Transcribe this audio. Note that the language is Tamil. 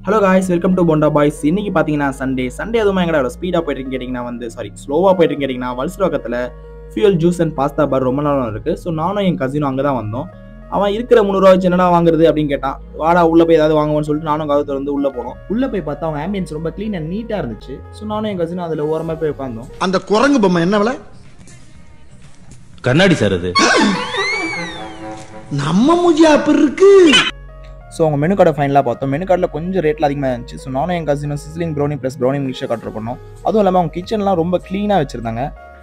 hello guys welcome to Bonda boys இன்னைக்கு பார்த்தீங்கன்னா சண்டே சண்டே எதுவும் எங்கடா ஸ்பீடாக போயிட்டு கேட்டிங்கன்னா வந்து சாரி ஸ்லோவாக போயிட்டு கேட்டிங்கன்னா வல்சரோக்கத்தில் fuel juice and pasta bar ரொம்ப நாளும் இருக்குது ஸோ நானும் என் கசினும் அங்கே தான் வந்தோம் அவன் இருக்கிற முந்நூறுவா வச்சு என்னடா வாங்குறது அப்படின்னு கேட்டான் வாடா உள்ளே போய் ஏதாவது வாங்குவோம்னு சொல்லிட்டு நானும் கவுத்துல வந்து உள்ளே போனோம் உள்ளே போய் பார்த்தா அவங்க ஆம்பியன்ஸ் ரொம்ப க்ளீன் அண்ட் நீட்டாக இருந்துச்சு ஸோ நானும் என் கசினும் அதில் ஓரமாக போய் உட்காந்தோம் அந்த குரங்கு பொம்மை என்ன விலை கண்ணாடி சார் அது நம்ம மூஞ்சி அப்படி இருக்கு ஸோ அவங்க மெனு கார்டை ஃபைனலாக பார்த்தோம் மெனு கார்டில் கொஞ்சம் ரேட்டில் அதிகமாக இருந்துச்சு ஸோ நானும் என் கசினும் sizzling brownie plus brownie mixer order பண்ணோம் அதுவும் இல்லாமல் அவங்க கிச்சன்லாம் ரொம்ப க்ளீனாக வச்சுருந்தாங்க